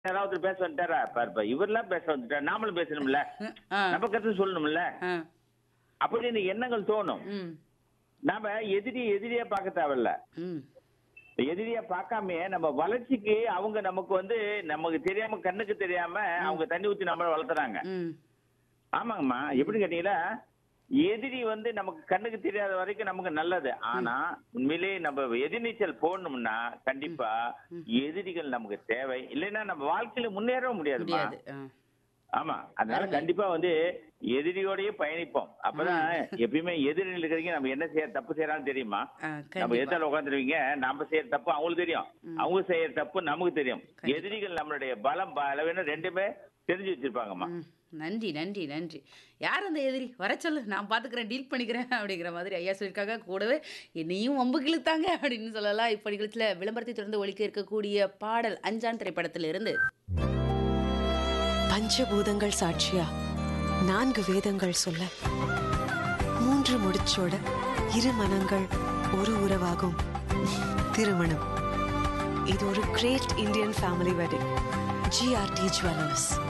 யாராவது பேச வந்துட்டாரா பாருப்பா இவரெல்லாம் பேச வந்துட்டார் நாமளும் பேசணும்ல ஆ, நம்ம கருத்து சொல்லணும்ல ஆ, அப்படின்னு எண்ணங்கள் தோணும் ம், நாம எதிரி எதிரியா பார்க்க தேவையில்ல ம், எதிரியா பார்க்காம நம்ம வளர்ச்சிக்கு அவங்க நமக்கு வந்து நமக்கு தெரியாம கண்ணுக்கு தெரியாம அவங்க தண்ணி ஊத்தி நம்மள வளர்த்துறாங்க ம். ஆமாங்கம்மா எப்படி கேட்டீங்களா எதிரி வந்து நமக்கு கண்ணுக்கு தெரியாத வரைக்கும் நமக்கு நல்லது ஆனா உண்மையிலேயே நம்ம எதிர்நீச்சல் போடணும்னா கண்டிப்பா எதிரிகள் நமக்கு தேவை இல்லைன்னா நம்ம வாழ்க்கையில முன்னேற முடியாதுமா முடியாது ஆ. ஆமா அதனால கண்டிப்பா வந்து எதிரியோடயே பயணிப்போம் அப்பதான் எப்பயுமே எதிரில் இருக்கிறவங்க நம்ம என்ன செய்ய தப்பு செய்யறான்னு தெரியுமா ஆ, நம்ம கண்டிப்பா எதிர்த்தால உட்காந்துருவீங்க நம்ம செய்யற தப்பு அவங்களுக்கு தெரியும் அவங்க செய்யற தப்பு நமக்கு தெரியும் எதிரிகள் நம்மளுடைய பலம் பலவீனம் ரெண்டுமே தெரிஞ்சு வச்சிருப்பாங்கம்மா ம், நன்றி நன்றி நன்றி யார் அந்த எதிரி வர சொல்லு நான் பார்த்துக்கிறேன் டீல் பண்ணிக்கிறேன் அப்படிங்கிற மாதிரி ஐயா சொல்லியிருக்காங்க கூடவே என்னையும் வம்பு கிழுத்தாங்க அப்படின்னு சொல்லலாம் இப்போ நிகழ்ச்சியில் விளம்பரத்தை தொடர்ந்து ஒழிக்க இருக்கக்கூடிய பாடல் அஞ்சான் திரைப்படத்திலிருந்து பஞ்சபூதங்கள் சாட்சியா நான்கு வேதங்கள் சொல்ல மூன்று முடிச்சோட இரு மனங்கள் ஒரு உறவாகும் திருமணம் இது ஒரு great Indian family wedding GRT jewellers